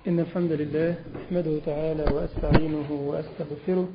إن الحمد لله أحمده تعالى وأستعينه وأستغفره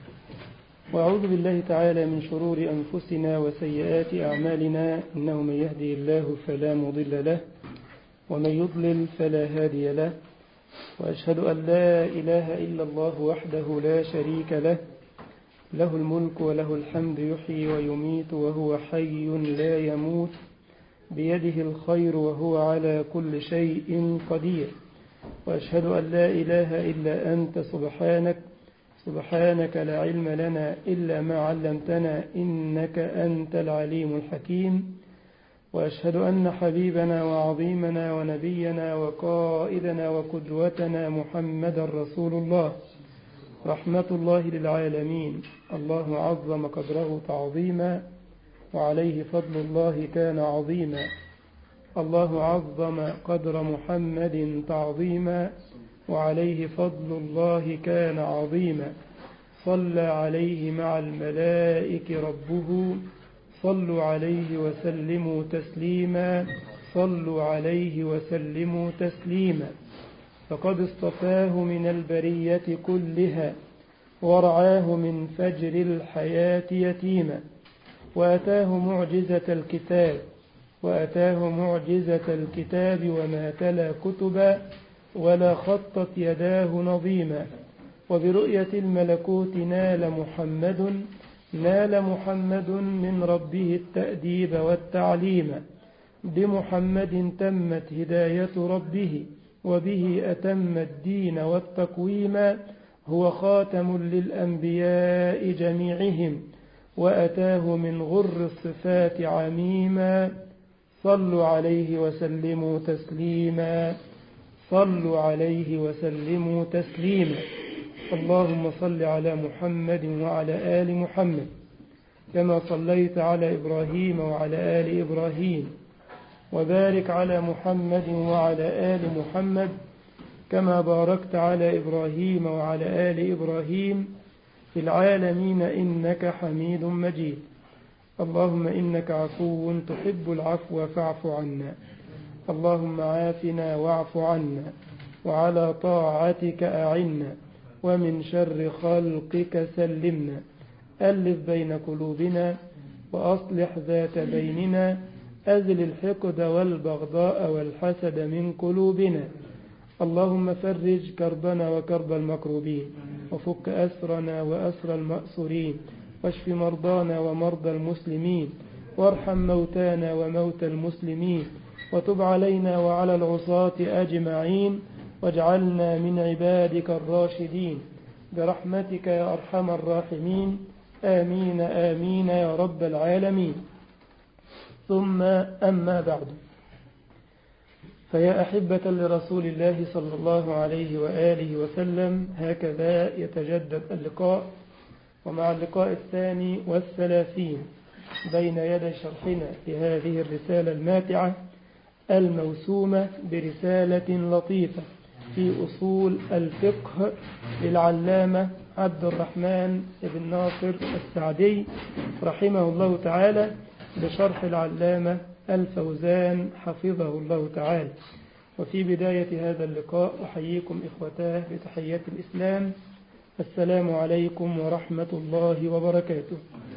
وأعوذ بالله تعالى من شرور أنفسنا وسيئات أعمالنا إنه من يهدي الله فلا مضل له ومن يضلل فلا هادي له وأشهد أن لا إله إلا الله وحده لا شريك له له الملك وله الحمد يحيي ويميت وهو حي لا يموت بيده الخير وهو على كل شيء قدير وأشهد أن لا إله إلا أنت سبحانك سبحانك لا علم لنا إلا ما علمتنا إنك أنت العليم الحكيم وأشهد أن حبيبنا وعظيمنا ونبينا وقائدنا وقدوتنا محمد رسول الله رحمة الله للعالمين الله عظم قدره تعظيما وعليه فضل الله كان عظيما الله عظم قدر محمد تعظيما وعليه فضل الله كان عظيما صلى عليه مع الملائك ربه صلوا عليه وسلموا تسليما صلوا عليه وسلموا تسليما فقد اصطفاه من البرية كلها ورعاه من فجر الحياة يتيما وأتاه معجزة الكتاب وأتاه معجزة الكتاب وما تلا كتبا ولا خطت يداه نظيما وبرؤية الملكوت نال محمد نال محمد من ربه التأديب والتعليم بمحمد تمت هداية ربه وبه أتم الدين والتقويم هو خاتم للأنبياء جميعهم وأتاه من غر الصفات عميما صلوا عليه وسلموا تسليما صلوا عليه وسلموا تسليما اللهم صل على محمد وعلى آل محمد كما صليت على إبراهيم وعلى آل إبراهيم وبارك على محمد وعلى آل محمد كما باركت على إبراهيم وعلى آل إبراهيم في العالمين إنك حميد مجيد اللهم إنك عفو تحب العفو فاعف عنا اللهم عافنا واعف عنا وعلى طاعتك أعنا ومن شر خلقك سلمنا ألف بين قلوبنا وأصلح ذات بيننا أزل الحقد والبغضاء والحسد من قلوبنا اللهم فرج كربنا وكرب المكروبين وفك أسرنا وأسر المأسورين واشف مرضانا ومرضى المسلمين وارحم موتانا وموتى المسلمين وتب علينا وعلى العصاة أجمعين واجعلنا من عبادك الراشدين برحمتك يا أرحم الراحمين آمين آمين يا رب العالمين ثم أما بعد فيا أحبة لرسول الله صلى الله عليه وآله وسلم هكذا يتجدد اللقاء ومع اللقاء الثاني والثلاثين بين يدي شرحنا لهذه الرسالة الماتعة الموسومة برسالة لطيفة في أصول الفقه للعلامة عبد الرحمن بن ناصر السعدي رحمه الله تعالى بشرح العلامة الفوزان حفظه الله تعالى وفي بداية هذا اللقاء أحييكم إخوتاه بتحيات الإسلام السلام عليكم ورحمة الله وبركاته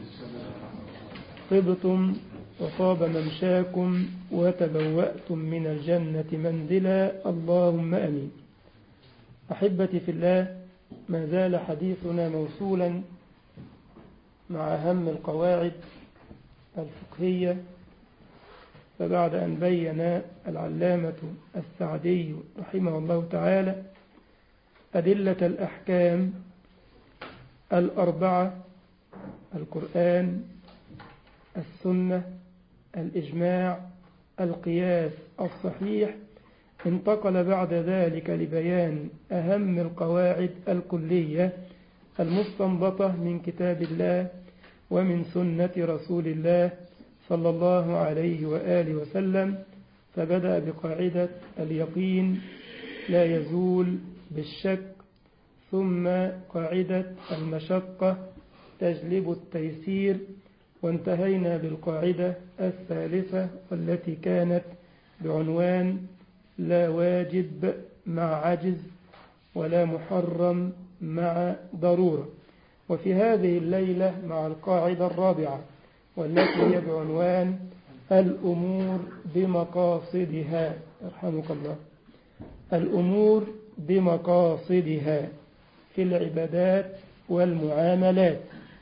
طبتم وطاب ممشاكم وتبوأتم من الجنة منزلا اللهم أمين أحبتي في الله ما زال حديثنا موصولا مع أهم القواعد الفقهية فبعد أن بين العلامة السعدي رحمه الله تعالى أدلة الأحكام الأربعة القرآن السنة الإجماع القياس الصحيح انتقل بعد ذلك لبيان أهم القواعد الكلية المستنبطة من كتاب الله ومن سنة رسول الله صلى الله عليه وآله وسلم فبدأ بقاعدة اليقين لا يزول بالشك ثم قاعدة المشقة تجلب التيسير وانتهينا بالقاعدة الثالثة والتي كانت بعنوان لا واجب مع عجز ولا محرم مع ضرورة وفي هذه الليلة مع القاعدة الرابعة والتي هي بعنوان الأمور بمقاصدها يرحمك الله الأمور بمقاصدها في العبادات والمعاملات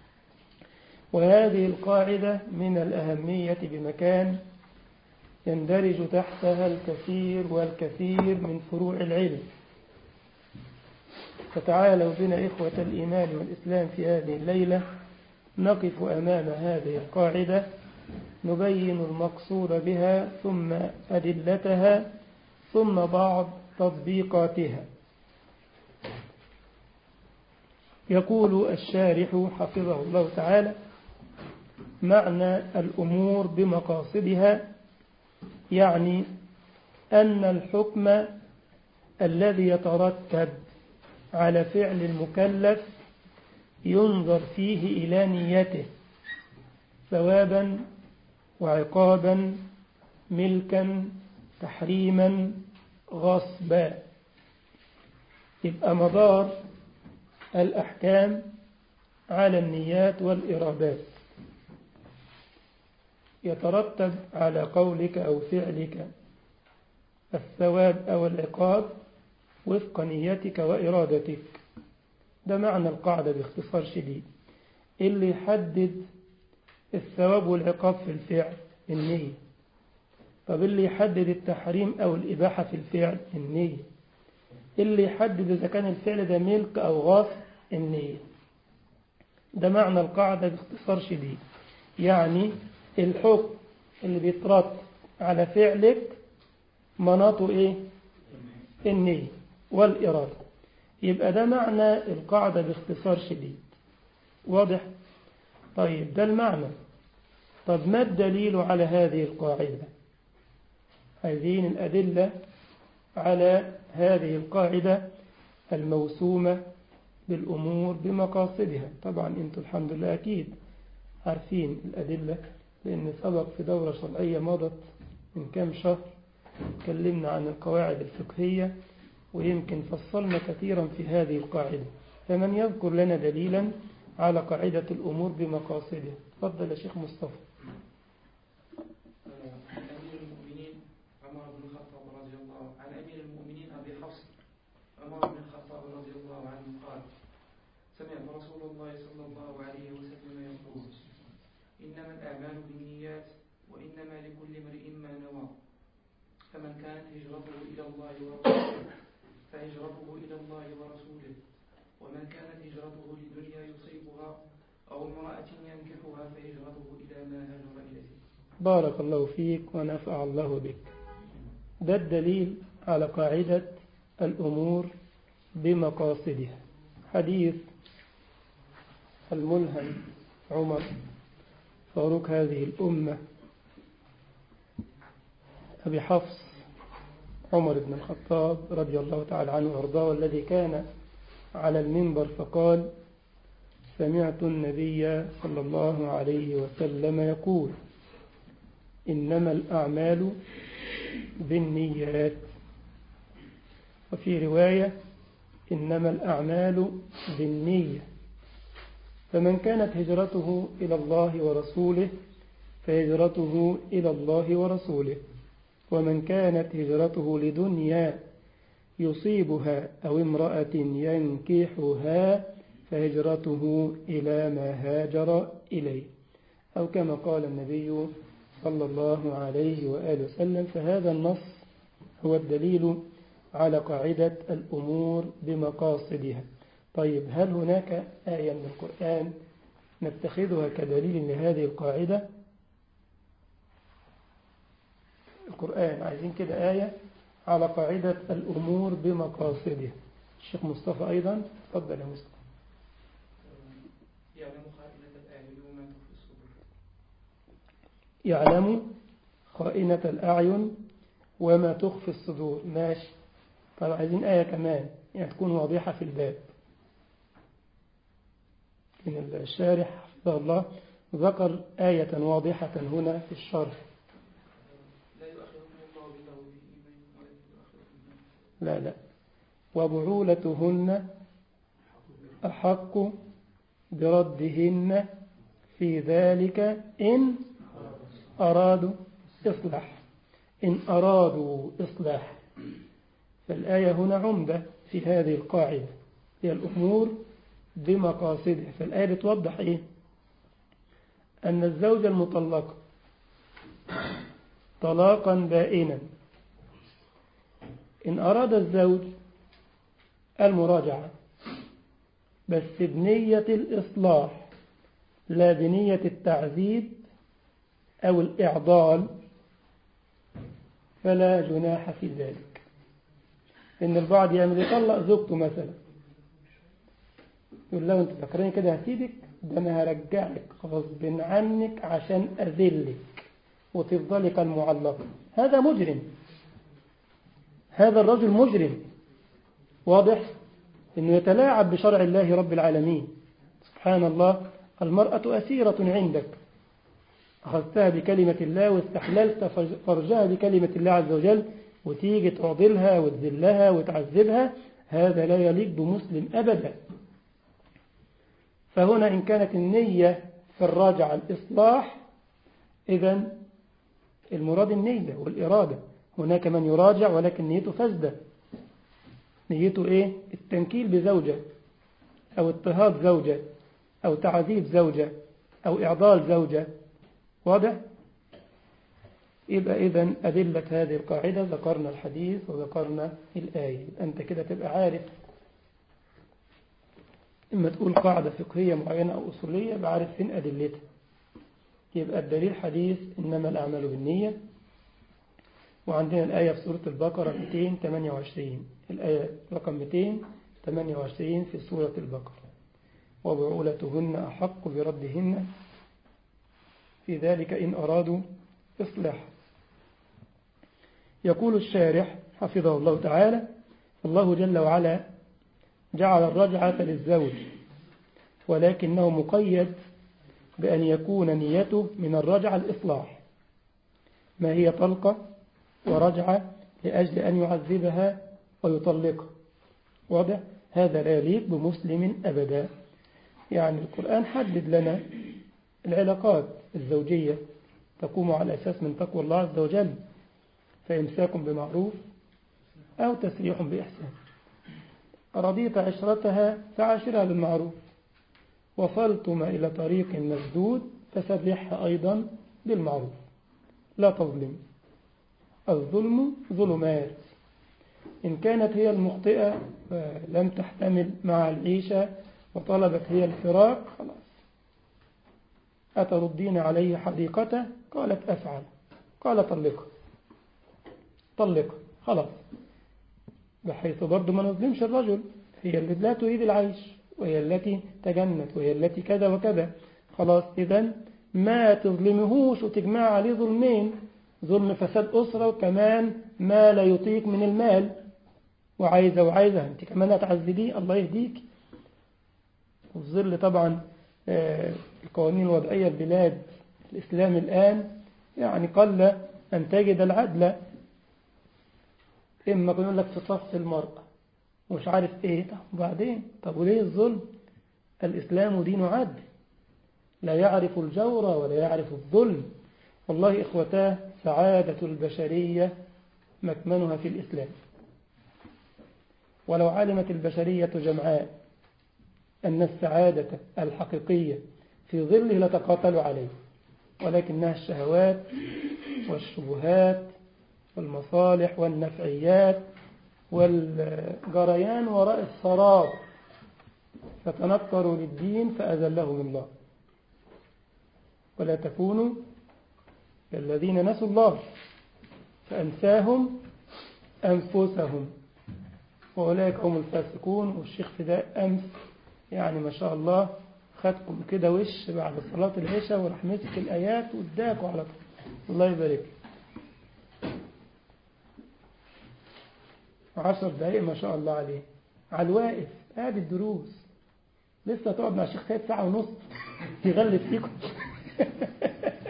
وهذه القاعدة من الأهمية بمكان يندرج تحتها الكثير والكثير من فروع العلم فتعالوا بنا إخوة الإيمان والإسلام في هذه الليلة نقف أمام هذه القاعدة نبين المقصود بها ثم أدلتها ثم بعض تطبيقاتها يقول الشارح حفظه الله تعالى معنى الأمور بمقاصدها يعني أن الحكم الذي يترتب على فعل المكلف ينظر فيه إلى نيته ثوابا وعقابا ملكا تحريما غصبا يبقى مدار الأحكام على النيات والإرادات يترتب على قولك أو فعلك الثواب أو العقاب وفق نيتك وإرادتك ده معنى القاعدة باختصار شديد اللي يحدد الثواب والعقاب في الفعل النية طب اللي يحدد التحريم أو الإباحة في الفعل النية اللي يحدد إذا كان الفعل ده ملك أو غصب النية ده معنى القاعدة باختصار شديد يعني الحكم اللي بيترتب على فعلك مناطه إيه النية والإرادة يبقى ده معنى القاعدة باختصار شديد واضح طيب ده المعنى طب ما الدليل على هذه القاعدة هذه الأدلة على هذه القاعدة الموسومة بالأمور بمقاصدها طبعا أنتم الحمد لله أكيد عارفين الأدلة لأن سبق في دورة شرعية مضت من كام شهر تكلمنا عن القواعد الفقهية ويمكن فصلنا كثيرا في هذه القاعدة فمن يذكر لنا دليلا على قاعدة الأمور بمقاصدها تفضل يا شيخ مصطفى عن أمير المؤمنين عمر بن الخطاب رضي الله عن أمير المؤمنين أبي حفص عمر بن الخطاب رضي الله عنه قال سمعت رسول الله صلى الله عليه وسلم يقول إنما الأعمال بالنيات وإنما لكل امرئ ما نوى فمن كانت هجرته إلى الله ورسوله فهجرته إلى الله ورسوله ومن كانت هجرته لدنيا يصيبها أو امرأة ينكحها فهجرته إلى ما هاجر إليه بارك الله فيك ونفع الله بك ده الدليل على قاعدة الأمور بمقاصدها حديث الملهم عمر فاروق هذه الأمة أبي حفص عمر بن الخطاب رضي الله تعالى عنه وارضاه والذي كان على المنبر فقال سمعت النبي صلى الله عليه وسلم يقول إنما الأعمال بالنيات وفي رواية إنما الأعمال بالنية فمن كانت هجرته إلى الله ورسوله فهجرته إلى الله ورسوله ومن كانت هجرته لدنيا يصيبها أو امرأة ينكحها فهجرته إلى ما هاجر إليه أو كما قال النبي صلى الله عليه وآله وسلم فهذا النص هو الدليل على قاعدة الأمور بمقاصدها طيب هل هناك آية من القرآن نتخذها كدليل لهذه القاعدة القرآن عايزين كده آية على قاعدة الأمور بمقاصدها الشيخ مصطفى أيضا تفضل يا مصطفى يعلم خائنة الأعين وما تخفي الصدور يعلم خائنة الأعين وما تخفي الصدور ماشي طب عايزين آية كمان يعني تكون واضحة في الباب من الشارح حفظه الله ذكر آية واضحة هنا في الشرح لا يؤخركم الله بالله في إيمان ولكن يؤخركم لا لا وبعولتهن أحق بردهن في ذلك إن أرادوا إصلاح إن أرادوا إصلاح فالآية هنا عمدة في هذه القاعدة هي الأمور بمقاصدها فالآية بتوضح إيه أن الزوجة المطلقة طلاقا بائنا إن أراد الزوج المراجعة بس بنية الإصلاح لا بنية التعذيب أو الإعضال فلا جناح في ذلك إن البعض يعمل يطلق زوجته مثلا يقول له أنت فاكرين كده هسيبك ده أنا هرجعك غصب عنك عشان أذلك وتفضلي كالمعلقة هذا مجرم هذا الرجل مجرم واضح أنه يتلاعب بشرع الله رب العالمين سبحان الله المرأة أسيرة عندك أخذتها بكلمة الله واستحللت فرجها بكلمة الله عز وجل وتيجي تعضلها وتذلها وتعذبها هذا لا يليق بمسلم أبدا فهنا إن كانت النية في الراجع الإصلاح إذا المراد النية والإرادة هناك من يراجع ولكن نيته فاسدة نيته إيه التنكيل بزوجة أو اضطهاد زوجة أو تعذيب زوجة أو إعضال زوجة واضح يبقى إذا أدلة هذه القاعدة ذكرنا الحديث وذكرنا الآية أنت كده تبقى عارف إما تقول قاعدة فقهية معينة أو أصولية بعرف فين أدلتها يبقى الدليل حديث إنما الأعمال بالنية وعندنا الآية في سورة البقرة 228 الآية رقم 228 في سورة البقرة وبعولتهن أحق بردهن في ذلك إن أرادوا إصلاح يقول الشارح حفظه الله تعالى الله جل وعلا جعل الرجعة للزوج ولكنه مقيد بأن يكون نيته من الرجعة الإصلاح ما هي طلقة ورجعة لأجل أن يعذبها ويطلقها واضح هذا لا يليق بمسلم أبدا يعني القرآن حدد لنا العلاقات الزوجية تقوم على أساس من تقوى الله عز وجل فإمساك بمعروف أو تسريح بإحسان رضيت عشرتها فعاشرها بالمعروف وصلتما إلى طريق مسدود فسرحها أيضا بالمعروف لا تظلم الظلم ظلمات إن كانت هي المخطئة لم تحتمل مع العيشة وطلبت هي الفراق خلاص أتردين عليه حديقته قالت أفعل قال طلقها طلقها خلاص بحيث برضه ما نظلمش الرجل هي اللي لا تريد العيش وهي التي تجنت وهي التي كذا وكذا خلاص إذا ما تظلمهوش وتجمع عليه ظلمين ظلم فساد أسرة وكمان ما لا يطيق من المال وعايزة وعايزة أنت كمان هتعذبيه الله يهديك وفي ظل طبعا القوانين الوضعية البلاد الإسلام الآن يعني قل أن تجد العدل إما يقول لك في صف المرأة ومش عارف إيه طب وبعدين طب وليه الظلم الإسلام دين عدل لا يعرف الجور ولا يعرف الظلم والله إخوتاه سعادة البشرية مكمنها في الإسلام ولو علمت البشرية جمعاء أن السعادة الحقيقية في ظله لتقاتلوا عليه ولكنها الشهوات والشبهات والمصالح والنفعيات والجريان وراء السراب فتنكروا للدين فأذلهم الله ولا تكونوا كالذين نسوا الله فأنساهم أنفسهم وأولئك هم الفاسقون والشيخ فداء أمس يعني ما شاء الله خدكم كده وش بعد صلاة العشاء وراح مسك الآيات واداكوا على طول الله يبارك عشر دقايق ما شاء الله عليه على الواقف قاعد الدروس لسه تقعد مع الشيخ سيد ساعة ونص يغلب فيكم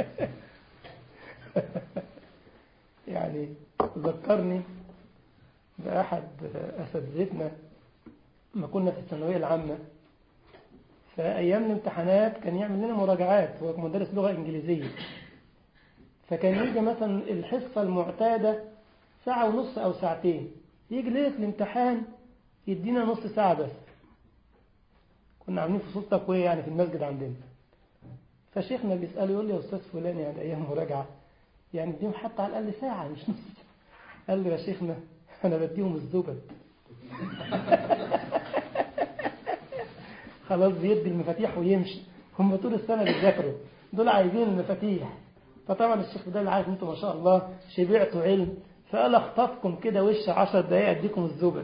يعني ذكرني ده أحد أساتذتنا لما كنا في الثانوية العامة فأيام الامتحانات كان يعمل لنا مراجعات هو مدرس لغة إنجليزية فكان يجي مثلا الحصة المعتادة ساعة ونص أو ساعتين يجي ليلة الامتحان يدينا نص ساعة بس كنا عاملين فصول تقوية يعني في المسجد عندنا فشيخنا بيسأله يقول لي يا أستاذ فلان يعني أيام مراجعة يعني اديهم حتى على الأقل ساعة مش نص قال لي يا شيخنا أنا بديهم الزبد خلاص بيدي المفاتيح ويمشي هم طول السنة بيذاكروا دول عايزين المفاتيح فطبعا الشيخ ده اللي عارف انتوا ما شاء الله شبعتوا علم فقال اخطفكم كده وش عشر دقايق اديكم الزبد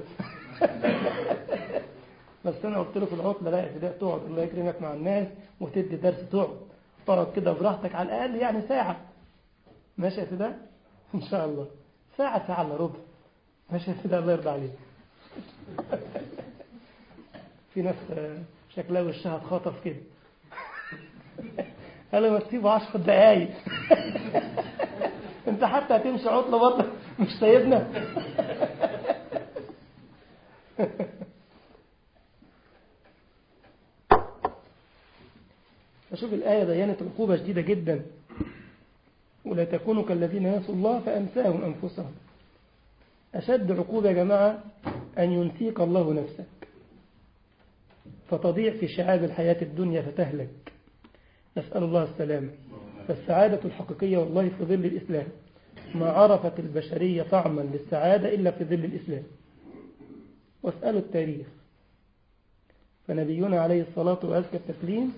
بس انا قلت له في العطله لا ابتداء تقعد الله يكرمك مع الناس وتدي درس تقعد تقعد كده براحتك على الاقل يعني ساعه ماشي يا ابتداء ان شاء الله ساعه ساعه الا ربع ماشي يا ابتداء الله يرضى عليك في ناس شكلها وشها اتخطف كده قال ما تسيبه 10 دقايق انت حتى هتمشي عطله برضه مش سايبنا فشوف الآية بيانت عقوبة شديدة جدا ولا تكونوا كالذين نسوا الله فأنساهم أنفسهم أشد عقوبة يا جماعة أن ينسيك الله نفسك فتضيع في شعاب الحياة الدنيا فتهلك نسأل الله السلامة فالسعادة الحقيقية والله في ظل الإسلام ما عرفت البشرية طعما للسعادة إلا في ظل الإسلام واسألوا التاريخ فنبينا عليه الصلاة وأزكى التسليم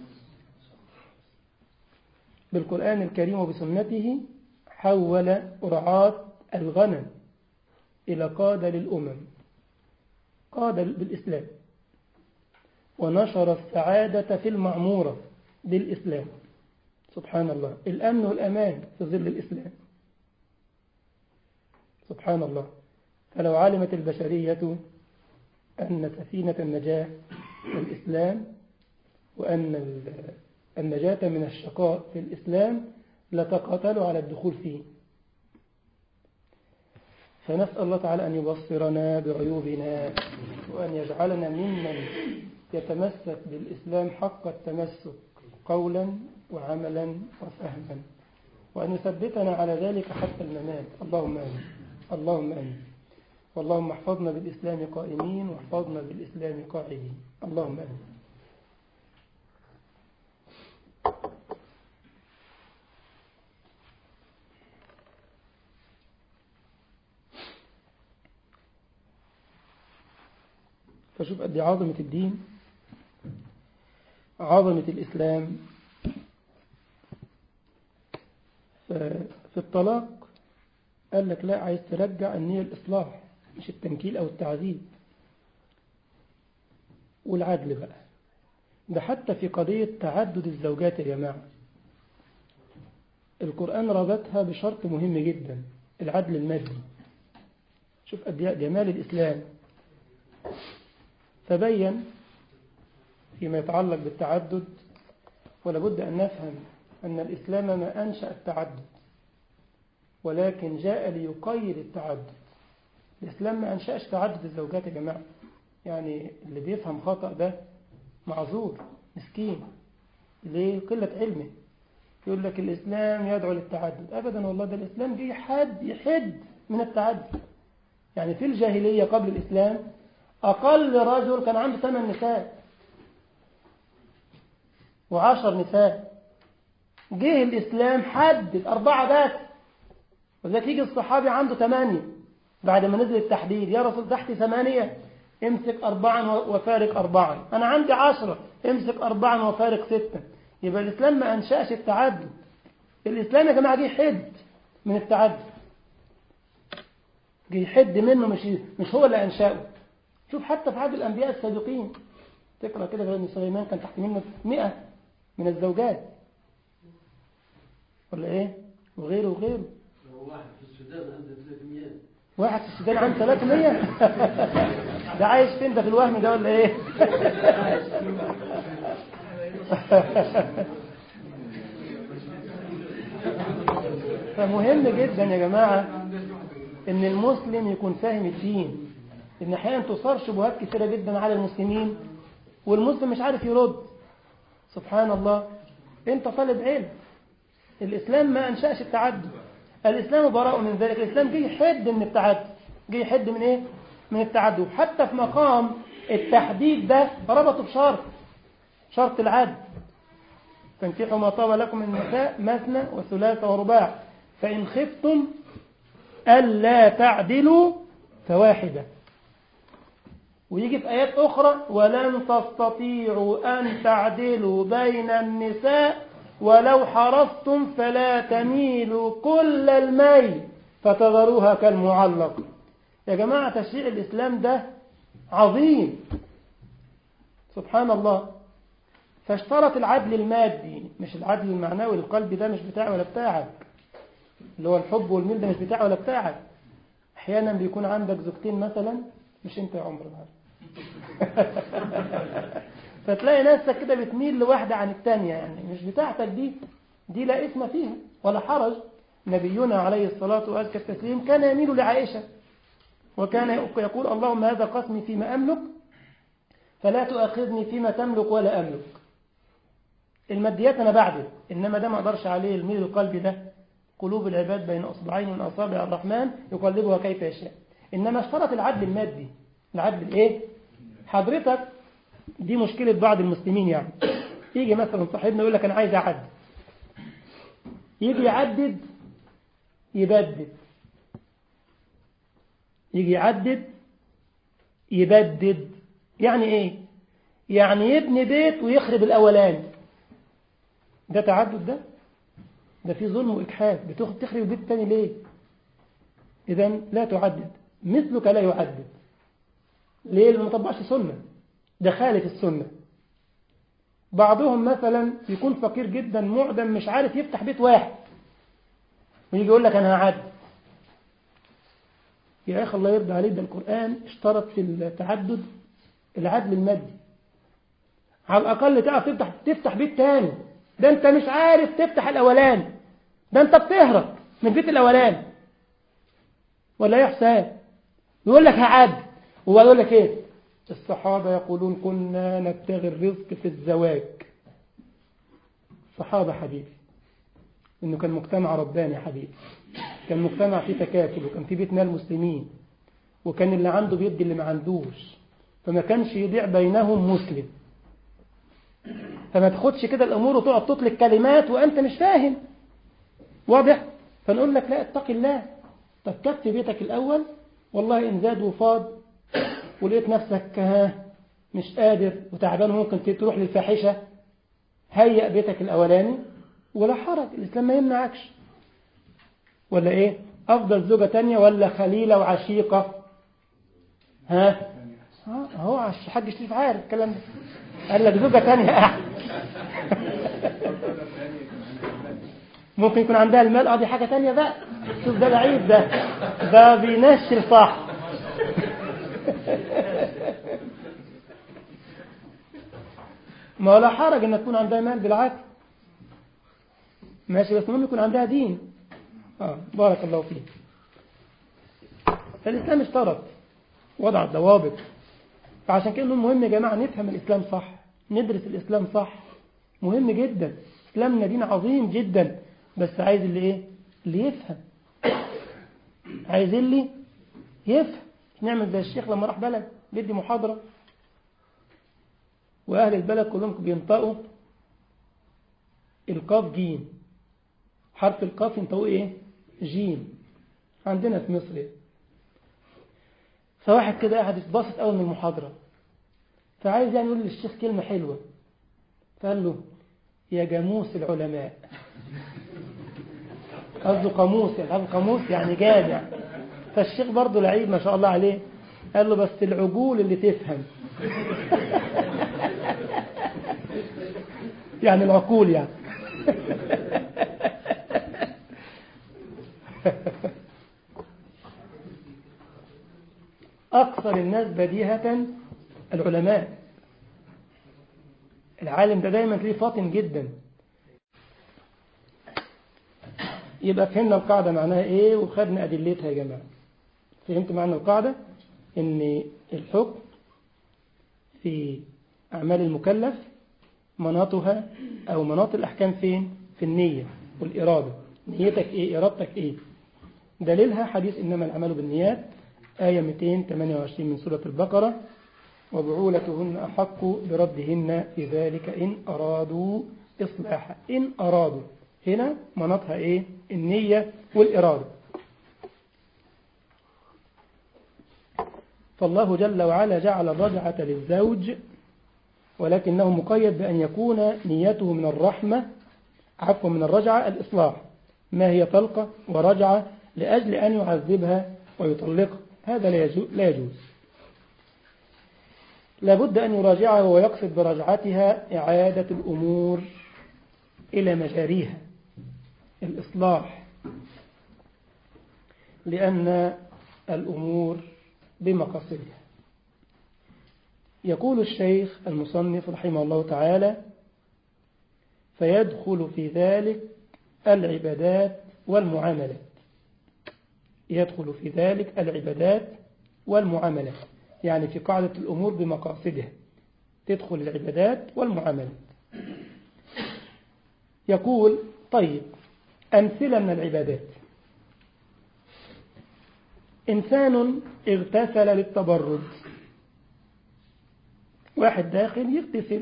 بالقرآن الكريم وبسنته حول رعاة الغنم إلى قادة للأمم قادة بالإسلام ونشر السعادة في المعمورة بالإسلام سبحان الله الأمن والأمان في ظل الإسلام سبحان الله فلو علمت البشرية أن سفينة النجاة الإسلام وأن النجاة من الشقاء في الإسلام لتقاتلوا على الدخول فيه فنسأل الله تعالى أن يبصرنا بعيوبنا وأن يجعلنا ممن يتمسك بالإسلام حق التمسك قولا وعملا وفهما وأن يثبتنا على ذلك حتى الممات اللهم آمين اللهم آمين واللهم احفظنا بالإسلام قائمين واحفظنا بالإسلام قاعدين اللهم آمين فشوف قد عظمة الدين عظمة الإسلام في الطلاق قال لك لا عايز ترجع النية الإصلاح مش التنكيل أو التعذيب والعدل بقى ده حتى في قضية تعدد الزوجات يا جماعة القرآن ربطها بشرط مهم جدا العدل المادي شوف قد جمال الإسلام فبين فيما يتعلق بالتعدد ولابد أن نفهم أن الإسلام ما أنشأ التعدد ولكن جاء ليقيد التعدد الإسلام ما أنشأش تعدد الزوجات يا جماعة يعني اللي بيفهم خطأ ده معذور مسكين ليه قلة علمه يقول لك الإسلام يدعو للتعدد أبدا والله ده الإسلام جه حد يحد من التعدد يعني في الجاهلية قبل الإسلام أقل رجل كان عنده ثمان نساء وعشر نساء جه الإسلام حدد أربعة بس وذلك يجي الصحابي عنده ثمانية بعد ما نزل التحديد يا رسول تحتي ثمانية امسك أربعا وفارق أربعا أنا عندي عشرة امسك أربعا وفارق ستة يبقى الإسلام ما أنشأش التعدد الإسلام يا جماعة جه حد من التعدد جه حد منه مش مش هو اللي أنشأه شوف حتى في عهد الأنبياء السابقين تقرأ كده أن سليمان كان تحت منه 100 من الزوجات ولا إيه وغيره وغيره واحد في السودان عنده 300 واحد في السودان عنده 300 ده عايش فين ده في الوهم ده ولا ايه فمهم جدا يا جماعة ان المسلم يكون فاهم الدين ان احيانا تصار شبهات كثيرة جدا على المسلمين والمسلم مش عارف يرد سبحان الله انت طالب علم الاسلام ما انشأش التعدد الاسلام براء من ذلك الاسلام جه يحد من التعدد جه يحد من ايه من التعدد حتى في مقام التحديد ده ربطه بشرط شرط العدل تنكحوا ما طاب لكم من النساء مثنى وثلاث ورباع فإن خفتم ألا تعدلوا فواحدة ويجي في آيات أخرى ولن تستطيعوا أن تعدلوا بين النساء ولو حرصتم فلا تميلوا كل الميل فتذروها كالمعلق يا جماعة تشريع الإسلام ده عظيم سبحان الله فاشترط العدل المادي مش العدل المعنوي القلب ده مش بتاعي ولا بتاعك اللي هو الحب والميل ده مش بتاعي ولا بتاعك احيانا بيكون عندك زوجتين مثلا مش انت يا عمر فتلاقي نفسك كده بتميل لواحدة عن الثانية يعني مش بتاعتك دي دي لا اسم فيها ولا حرج نبينا عليه الصلاة وأزكى التسليم كان يميل لعائشة وكان يقول اللهم هذا قسمي فيما أملك فلا تؤاخذني فيما تملك ولا أملك الماديات أنا بعده إنما ده ما أقدرش عليه الميل القلبي ده قلوب العباد بين أصبعين من أصابع الرحمن يقلبها كيف يشاء إنما اشترط العدل المادي العدل الإيه؟ حضرتك دي مشكلة بعض المسلمين يعني يجي مثلا صاحبنا يقول لك أنا عايز أعدد يجي يعدد يبدد يجي يعدد يبدد يعني ايه يعني يبني بيت ويخرب الاولاني ده تعدد ده ده في ظلم واجحاف بتاخد تخرب البيت الثاني ليه اذا لا تعدد مثلك لا يعدد ليه لانه ما طبقش سنه ده خالف السنه بعضهم مثلا يكون فقير جدا معدم مش عارف يفتح بيت واحد ويجي يقول لك انا هعدد يا اخي الله يرضى عليك ده القران اشترط في التعدد العدل المادي على الأقل تعرف تفتح تفتح بيت تاني ده أنت مش عارف تفتح الأولان ده أنت بتهرب من بيت الأولان ولا يا حسام يقول لك هعد وبعد يقول لك إيه الصحابة يقولون كنا نبتغي الرزق في الزواج الصحابة حبيبي إنه كان مجتمع رباني يا حبيبي كان مجتمع فيه تكافل وكان فيه بيت مال المسلمين وكان اللي عنده بيدي اللي ما عندوش فما كانش يضيع بينهم مسلم فما تاخدش كده الأمور وتقعد تطلق كلمات وأنت مش فاهم واضح فنقول لك لا اتق الله طب كفي بيتك الأول والله إن زاد وفاض ولقيت نفسك ها مش قادر وتعبان ممكن تروح للفاحشة هيئ بيتك الأولاني ولا حرج الإسلام ما يمنعكش ولا إيه أفضل زوجة تانية ولا خليلة وعشيقة ها هو الحاج شريف عارف الكلام ده قال لك زوجة تانية أحسن ممكن يكون عندها المال اه دي حاجة تانية بقى شوف ده لعيب ده ده بينشل صح ما ولا حرج ان تكون عندها مال بالعكس ماشي بس المهم يكون عندها دين اه بارك الله فيك فالإسلام اشترط وضع الضوابط فعشان كده مهم يا جماعة نفهم الإسلام صح ندرس الإسلام صح مهم جدا إسلامنا دين عظيم جدا بس عايز اللي إيه اللي يفهم عايز اللي يفهم نعمل زي الشيخ لما راح بلد بيدي محاضرة وأهل البلد كلهم بينطقوا القاف جيم حرف القاف ينطقوا إيه جيم عندنا في مصر فواحد كده قاعد يتبسط قوي من المحاضرة فعايز يعني يقول للشيخ كلمة حلوة فقال له يا جاموس العلماء قصده قاموس يعني قاموس يعني جامع فالشيخ برضه لعيب ما شاء الله عليه قال له بس العجول اللي تفهم يعني العقول يعني أكثر الناس بديهة العلماء العالم ده دايما تلاقيه فاطن جدا يبقى فهمنا القاعدة معناها ايه وخدنا أدلتها يا جماعة فهمت معنى القاعدة ان الحكم في أعمال المكلف مناطها أو مناط الأحكام فين في النية والإرادة نيتك إيه إرادتك إيه دليلها حديث إنما الأعمال بالنيات آية 228 من سورة البقرة وبعولتهن أحق بردهن في ذلك إن أرادوا إصلاحا إن أرادوا هنا مناطها إيه النية والإرادة فالله جل وعلا جعل الرجعة للزوج ولكنه مقيد بأن يكون نيته من الرحمة عفوا من الرجعة الإصلاح ما هي طلقة ورجعة لأجل أن يعذبها ويطلقها هذا لا يجوز لابد أن يراجعها ويقصد برجعتها إعادة الأمور إلى مجاريها الإصلاح لأن الأمور بمقاصدها يقول الشيخ المصنف رحمه الله تعالى فيدخل في ذلك العبادات والمعاملات يدخل في ذلك العبادات والمعاملات يعني في قاعدة الأمور بمقاصدها تدخل العبادات والمعاملات يقول طيب أمثلة من العبادات إنسان اغتسل للتبرد واحد داخل يغتسل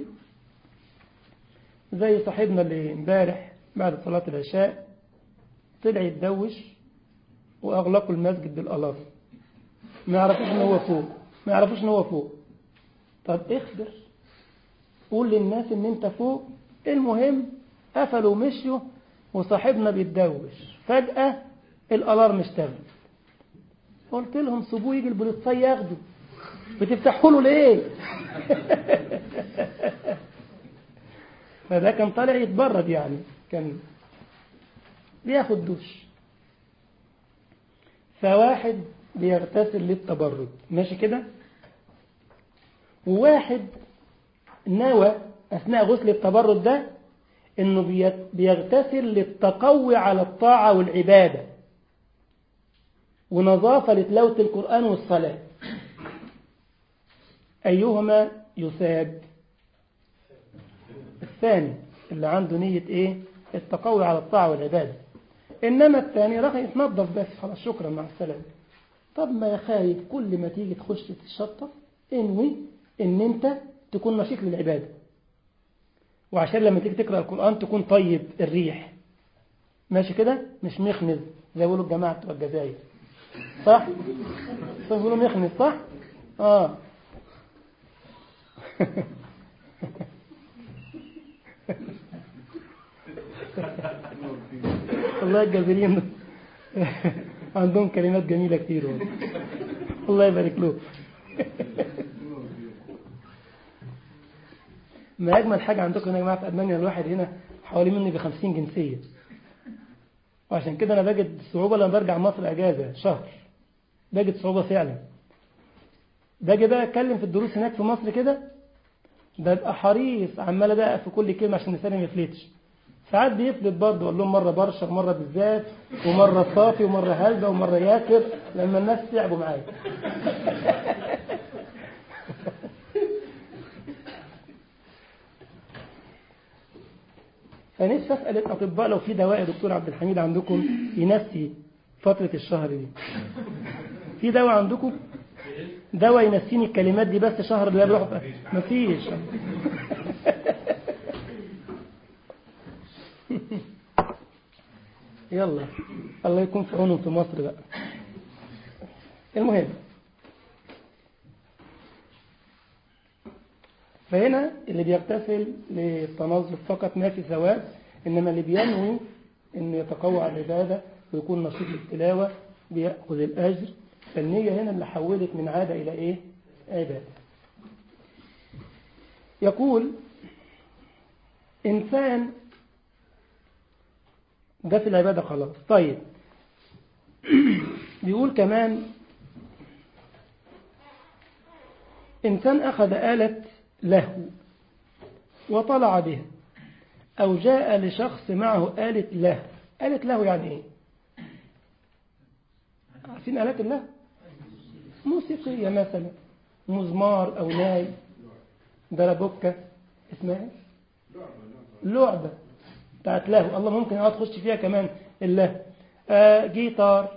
زي صاحبنا اللي امبارح بعد صلاة العشاء طلع يتدوش وأغلقوا المسجد بالألاف ما يعرفوش ان هو فوق ما يعرفوش ان هو فوق طب اخبر قول للناس ان انت فوق المهم قفلوا ومشوا وصاحبنا بيتدوش فجأة الألارم اشتغل قلت لهم سيبوه يجي البوليصاي ياخده بتفتحوا له ليه فده كان طالع يتبرد يعني كان بياخد دوش فواحد بيغتسل للتبرد ماشي كده وواحد نوى أثناء غسل التبرد ده انه بيغتسل للتقوي على الطاعة والعبادة ونظافة لتلاوة القرآن والصلاة أيهما يثاب الثاني اللي عنده نية إيه التقوي على الطاعة والعبادة إنما الثاني راح يتنظف بس خلاص شكرا مع السلامة طب ما يا خايف كل ما تيجي تخش تتشطف انوي ان انت تكون نشيط للعبادة وعشان لما تيجي تقرأ القرآن تكون طيب الريح ماشي كده مش مخنز زي بيقولوا الجماعة بتوع الجزائر صح صح بيقولوا مخنز صح اه والله الجزائريين عندهم كلمات جميلة كتير الله يبارك له ما أجمل حاجة عندكم يا جماعة في ألمانيا الواحد هنا حوالي مني بخمسين جنسية وعشان كده أنا بجد صعوبة لما برجع مصر أجازة شهر بجد صعوبة فعلا باجي بقى أتكلم في الدروس هناك في مصر كده ببقى حريص عمال أدقق في كل كلمة عشان لساني ما يفلتش ساعات بيفلت برضه أقول لهم مرة برشا ومرة بالذات ومرة صافي ومرة هلبة ومرة ياسر لما الناس تعبوا معايا فنفسي أسأل الأطباء لو في دواء يا دكتور عبد الحميد عندكم ينسي فترة الشهر دي في دواء عندكم دواء ينسيني الكلمات دي بس شهر اللي بروح مفيش يلا الله يكون في عونهم في مصر بقى المهم فهنا اللي بيغتسل للتنظف فقط ما في ثواب إنما اللي بينوي إنه يتقوى على العبادة ويكون نشيط التلاوة بيأخذ الأجر فالنية هنا اللي حولت من عادة إلى إيه؟ عبادة يقول إنسان ده في العبادة خلاص طيب بيقول كمان إنسان أخذ آلة له وطلع بها أو جاء لشخص معه آلة له آلة له يعني إيه عارفين آلات الله موسيقية مثلا مزمار أو ناي دربوكة اسمها ايه؟ لعبة بتاعت له الله ممكن اقعد تخش فيها كمان الله آه جيتار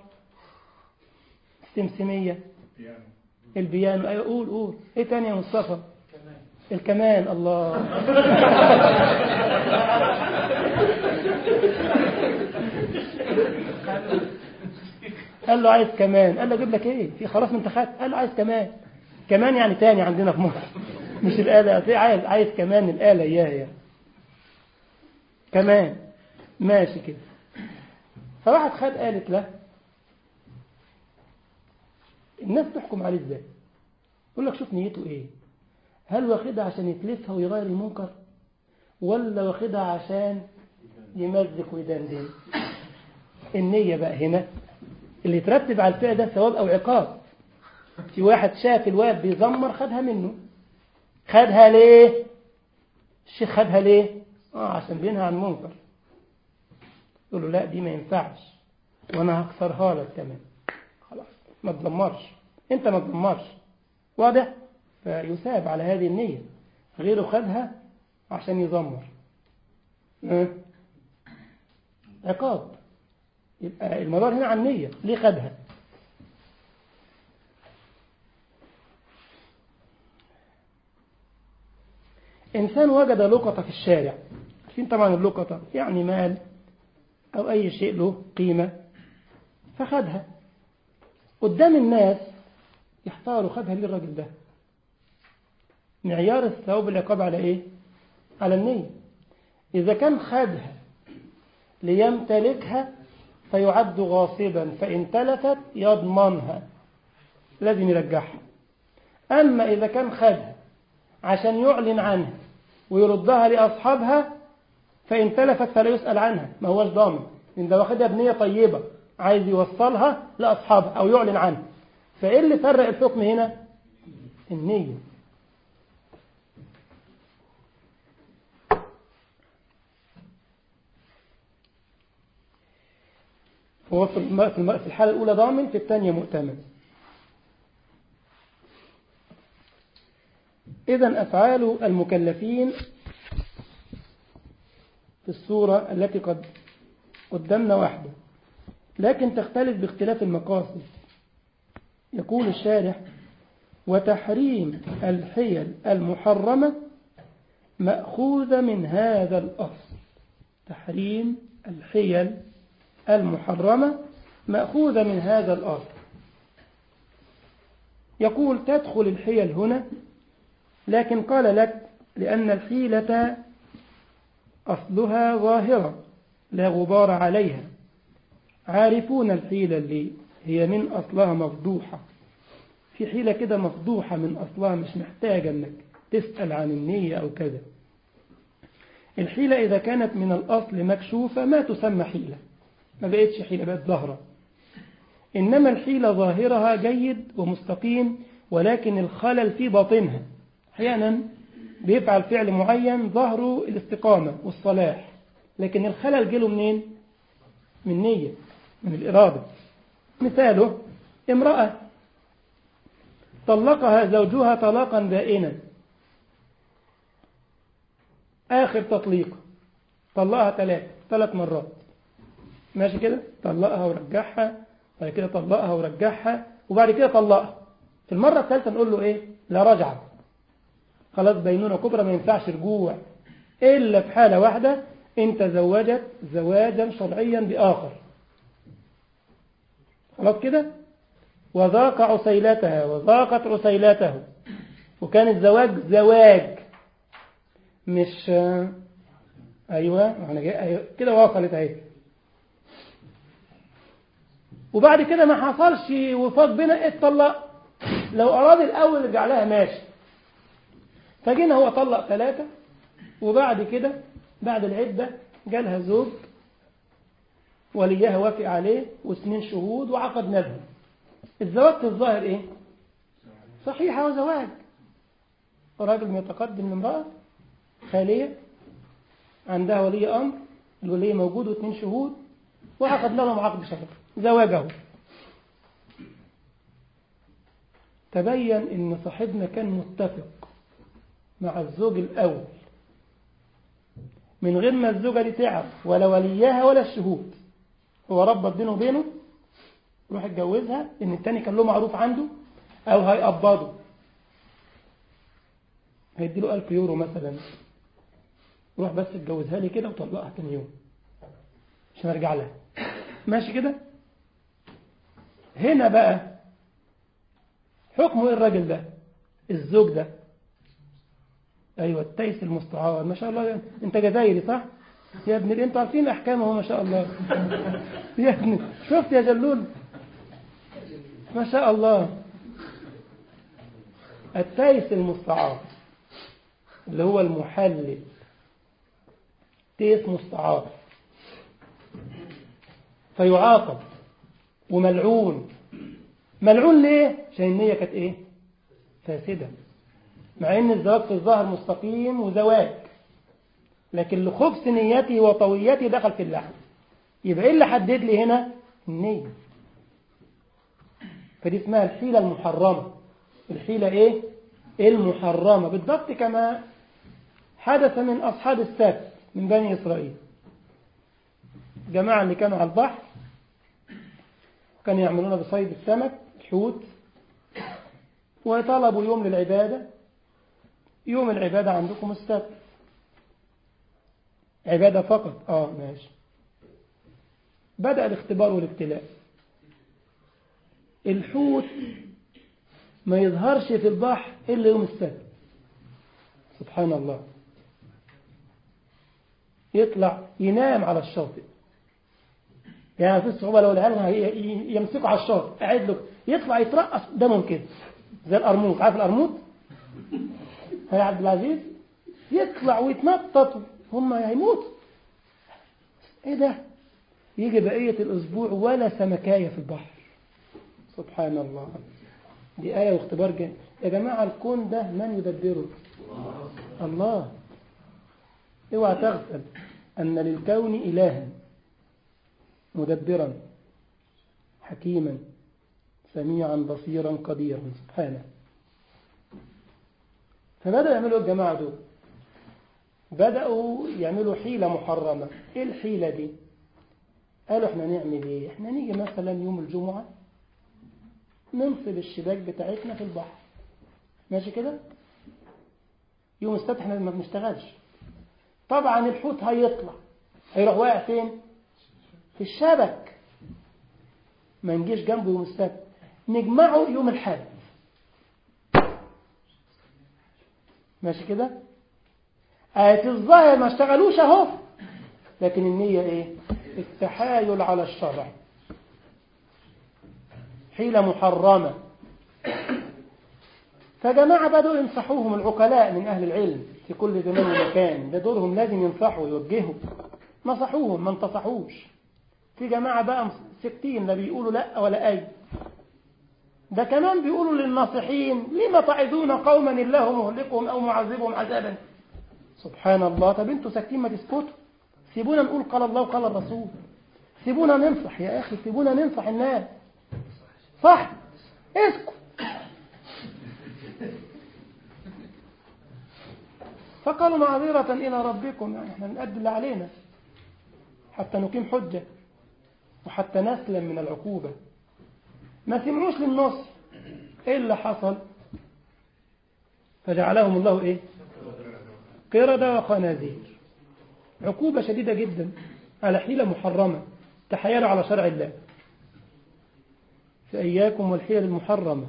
سمسمية البيانو ايوه قول قول ايه تاني يا مصطفى الكمان الله قال له عايز كمان قال له اجيب لك ايه في خلاص انت خدت قال له عايز كمان كمان يعني تاني عندنا في مصر مش الآلة عايز عايز كمان الآلة اياها يعني. كمان ماشي كده فواحد خد آلة له الناس تحكم عليه ازاي يقول لك شوف نيته ايه هل واخدها عشان يتلفها ويغير المنكر ولا واخدها عشان يمزق ويدندن النية بقى هنا اللي يترتب على الفعل ده ثواب أو عقاب في واحد شاف الواد بيزمر خدها منه خدها ليه الشيخ خدها ليه اه عشان بينهى عن منكر يقول له لا دي ما ينفعش وانا هكسرها لك كمان خلاص ما تدمرش انت ما تدمرش واضح فيثاب على هذه النية غيره خدها عشان يزمر اه؟ عقاب يبقى المدار هنا عن النية ليه خدها إنسان وجد لقطة في الشارع عارفين طبعا اللقطة يعني مال أو أي شيء له قيمة فخدها قدام الناس يحتاروا خدها ليه الراجل ده معيار الثواب العقاب على إيه على النية إذا كان خدها ليمتلكها فيعد غاصبا فإن تلفت يضمنها لازم يرجعها أما إذا كان خدها عشان يعلن عنها ويردها لأصحابها فإن تلفت فلا يسأل عنها ما هوش ضامن إن ده واخدها بنية طيبة عايز يوصلها لأصحابها أو يعلن عنها فإيه اللي فرق الحكم هنا النية هو في في الحالة الأولى ضامن في الثانية مؤتمن إذا أفعال المكلفين في الصورة التي قد قدمنا واحدة لكن تختلف باختلاف المقاصد يقول الشارح وتحريم الحيل المحرمة مأخوذة من هذا الأصل تحريم الحيل المحرمة مأخوذة من هذا الأصل يقول تدخل الحيل هنا لكن قال لك لأن الحيلة أصلها ظاهرة لا غبار عليها عارفون الحيلة اللي هي من أصلها مفضوحة في حيلة كده مفضوحة من أصلها مش محتاجة أنك تسأل عن النية أو كذا الحيلة إذا كانت من الأصل مكشوفة ما تسمى حيلة ما بقتش حيلة بقت ظاهرة إنما الحيلة ظاهرها جيد ومستقيم ولكن الخلل في باطنها أحيانا بيفعل فعل معين ظهره الاستقامة والصلاح لكن الخلل جله منين من نية من الإرادة مثاله امرأة طلقها زوجها طلاقا بائنا آخر تطليق طلقها ثلاث ثلاث مرات ماشي كده طلقها ورجعها بعد كده طلقها ورجعها وبعد كده طلقها في المرة الثالثة نقول له ايه لا رجعة خلاص بينونة كبرى ما ينفعش رجوع إلا في حالة واحدة إن تزوجت زواجا شرعيا بآخر خلاص كده وذاق عسيلتها وذاقت عسيلته وكان الزواج زواج مش أيوة, أيوة كده وصلت اهي وبعد كده ما حصلش وفاق بينا اتطلق لو أراد الأول رجع لها ماشي فجينا هو طلق ثلاثة وبعد كده بعد العدة جالها زوج وليها وافق عليه واثنين شهود وعقد نبه الزواج في الظاهر ايه صحيح هو زواج راجل متقدم لامرأة خالية عندها ولي أمر الولي موجود واثنين شهود وعقد لهم عقد شهر زواجه تبين ان صاحبنا كان متفق مع الزوج الاول من غير ما الزوجة دي تعرف ولا ولياها ولا الشهود هو ربط بينه وبينه روح اتجوزها ان التاني كان له معروف عنده او هيقبضه هيديله ألف يورو مثلا روح بس اتجوزها لي كده وطلقها تاني يوم عشان ارجع لها ماشي كده هنا بقى حكمه ايه الراجل ده الزوج ده ايوه التيس المستعار ما شاء الله انت جزائري صح يا ابني انتوا عارفين احكامه ما شاء الله يا ابني شفت يا جلول ما شاء الله التيس المستعار اللي هو المحلل تيس مستعار فيعاقب وملعون ملعون ليه عشان النية كانت ايه فاسدة مع ان الزواج في الظاهر مستقيم وزواج لكن لخبث نيته وطويته دخل في اللحم يبقى ايه اللي حدد لي هنا النية فدي اسمها الحيلة المحرمة الحيلة ايه المحرمة بالضبط كما حدث من أصحاب السبت من بني إسرائيل جماعة اللي كانوا على البحر كانوا يعملون بصيد السمك الحوت وطلبوا يوم للعبادة يوم العبادة عندكم السبت عبادة فقط اه ماشي بدأ الاختبار والابتلاء الحوت ما يظهرش في البحر إلا يوم السبت سبحان الله يطلع ينام على الشاطئ يعني في الصعوبة لو العيال يمسكوا على الشاطئ قاعد له يطلع يترقص قدامهم كده زي القرموط عارف القرموط هي عبد العزيز يطلع ويتنطط هم هيموتوا ايه ده يجي بقية الأسبوع ولا سمكاية في البحر سبحان الله دي آية واختبار جاي يا جماعة الكون ده من يدبره الله اوعى تغفل أن للكون إلها مدبرا حكيما سميعا بصيرا قديرا سبحانه فبدأوا يعملوا الجماعة دول بدأوا يعملوا حيلة محرمة ايه الحيلة دي قالوا احنا نعمل ايه احنا نيجي مثلا يوم الجمعة ننصب الشباك بتاعتنا في البحر ماشي كده يوم السبت احنا ما بنشتغلش طبعا الحوت هيطلع هيروح واقع فين في الشبك ما نجيش جنبه يوم السبت نجمعه يوم الحد ماشي كده آية الظاهر ما اشتغلوش اهو لكن النية ايه التحايل على الشرع حيلة محرمة فجماعة بدوا ينصحوهم العقلاء من أهل العلم في كل زمان ومكان ده دورهم لازم ينصحوا ويوجهوا نصحوهم ما انتصحوش في جماعة بقى سكتين لا بيقولوا لا ولا أي ده كمان بيقولوا للناصحين لما تعظون قوما الله مهلكهم أو معذبهم عذابا سبحان الله طب انتوا ساكتين ما تسكتوا سيبونا نقول قال الله وقال الرسول سيبونا ننصح يا أخي سيبونا ننصح الناس صح اسكت فقالوا معذرة إلى ربكم يعني احنا نأدي اللي علينا حتى نقيم حجة وحتى نسلم من العقوبة ما سمعوش للنص ايه اللي حصل فجعلهم الله ايه قردة وخنازير عقوبة شديدة جدا على حيلة محرمة تحايلوا على شرع الله فإياكم والحيل المحرمة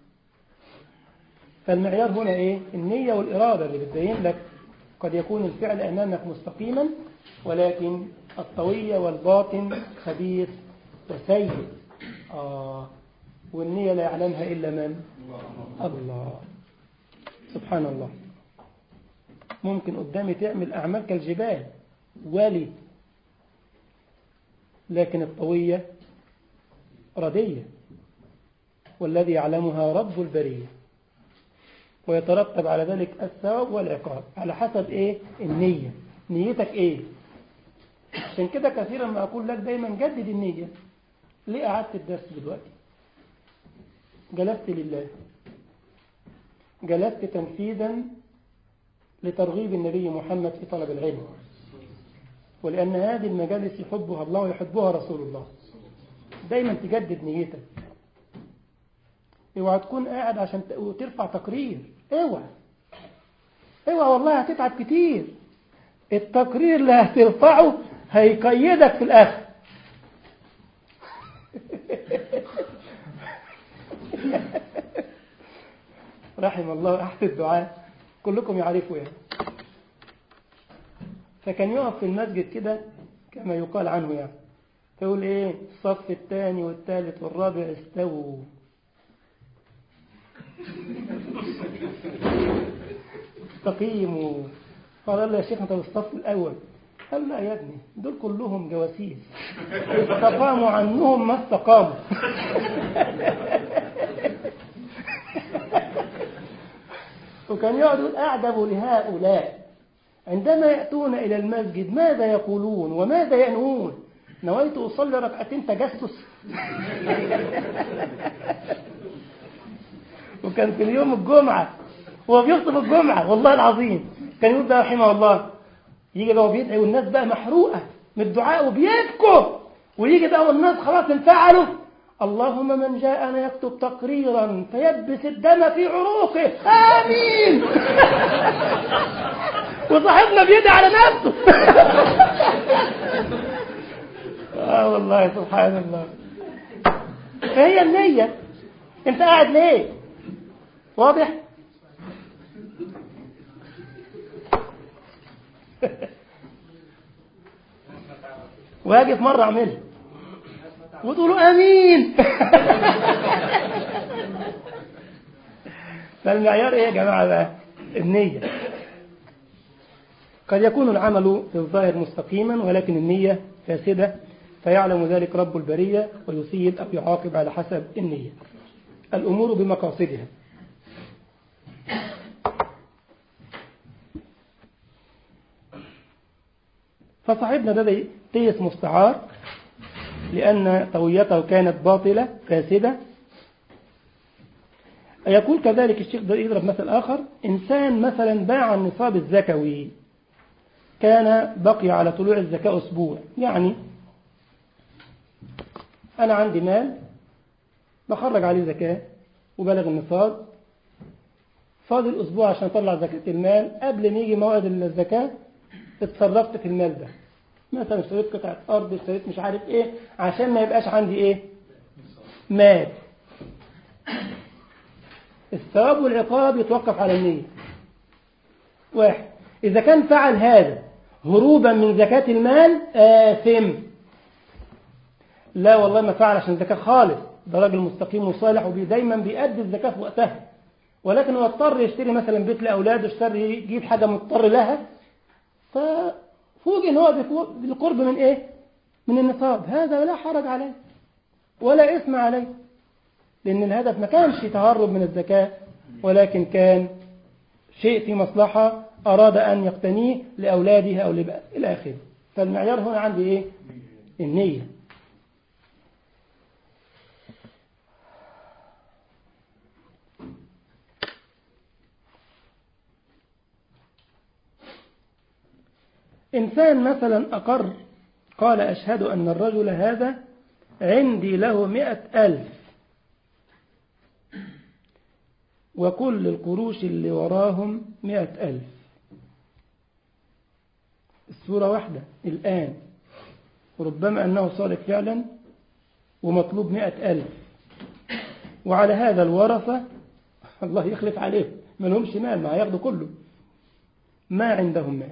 فالمعيار هنا إيه؟ النية والإرادة اللي بتبين لك قد يكون الفعل أمامك مستقيما ولكن الطوية والباطن خبيث وسيء آه والنية لا يعلمها إلا من؟ الله سبحان الله ممكن قدامي تعمل أعمال كالجبال ولي لكن الطوية ردية والذي يعلمها رب البرية ويترتب على ذلك الثواب والعقاب على حسب ايه النية نيتك ايه عشان كده كثيرا ما اقول لك دايما جدد النية ليه قعدت الدرس دلوقتي جلست لله جلست تنفيذا لترغيب النبي محمد في طلب العلم ولأن هذه المجالس يحبها الله ويحبها رسول الله دايما تجدد نيتك اوعى تكون قاعد عشان ت- ترفع تقرير اوعى اوعى والله هتتعب كتير التقرير اللي هترفعه هيقيدك في الاخر رحم الله احد الدعاء كلكم يعرفوا يعني فكان يقف في المسجد كده كما يقال عنه يعني فيقول ايه الصف الثاني والثالث والرابع استووا استقيموا قال له يا شيخ انت بالصف الاول قال لا يا ابني دول كلهم جواسيس استقاموا عنهم ما استقاموا وكان يقعد يقول أعدب لهؤلاء عندما يأتون إلى المسجد ماذا يقولون وماذا ينوون نويت أصلي ركعتين تجسس وكان في اليوم الجمعة هو بيخطب الجمعة والله العظيم كان يقول بقى رحمه الله يجي بقى وبيدعي والناس بقى محروقة من الدعاء وبيبكوا ويجي بقى والناس خلاص انفعلوا اللهم من جاءنا يكتب تقريرا فيبس الدم في عروقه آمين وصاحبنا بيدعي على نفسه آه والله سبحان الله فهي النية انت قاعد ليه واضح واجي في مرة اعملها وتقولوا امين فالمعيار ايه يا جماعة بقى النية قد يكون العمل في الظاهر مستقيما ولكن النية فاسدة فيعلم ذلك رب البرية ويسيد أو يعاقب على حسب النية الأمور بمقاصدها فصاحبنا ده تيس مستعار لأن طويته كانت باطلة فاسدة يقول كذلك الشيخ ده يضرب مثل آخر إنسان مثلا باع النصاب الزكوي كان بقي على طلوع الزكاة أسبوع يعني أنا عندي مال بخرج عليه زكاة وبلغ النصاب فاضل أسبوع عشان أطلع زكاة المال قبل ما يجي موعد الزكاة اتصرفت في المال ده مثلا اشتريت قطعة أرض اشتريت مش عارف إيه عشان ما يبقاش عندي إيه مال الثواب والعقاب يتوقف على النية واحد إذا كان فعل هذا هروبا من زكاة المال آثم لا والله ما فعل عشان زكاة خالص ده راجل مستقيم وصالح ودايما بيأدي الزكاة في وقتها ولكن هو اضطر يشتري مثلا بيت لأولاده اشتري يجيب حاجة مضطر لها ففوجئ ان هو بالقرب من ايه من النصاب هذا لا حرج عليه ولا اسم عليه لأن الهدف ما كانش تهرب من الزكاة ولكن كان شيء في مصلحة أراد أن يقتنيه لأولاده أو لبأس إلى آخره فالمعيار هنا عندي إيه النية إنسان مثلا أقر قال أشهد أن الرجل هذا عندي له مئة ألف وكل القروش اللي وراهم مئة ألف الصورة واحدة الآن وربما أنه صادق فعلا ومطلوب مئة ألف وعلى هذا الورثة الله يخلف عليه ما لهمش مال ما هياخدوا كله ما عندهم مال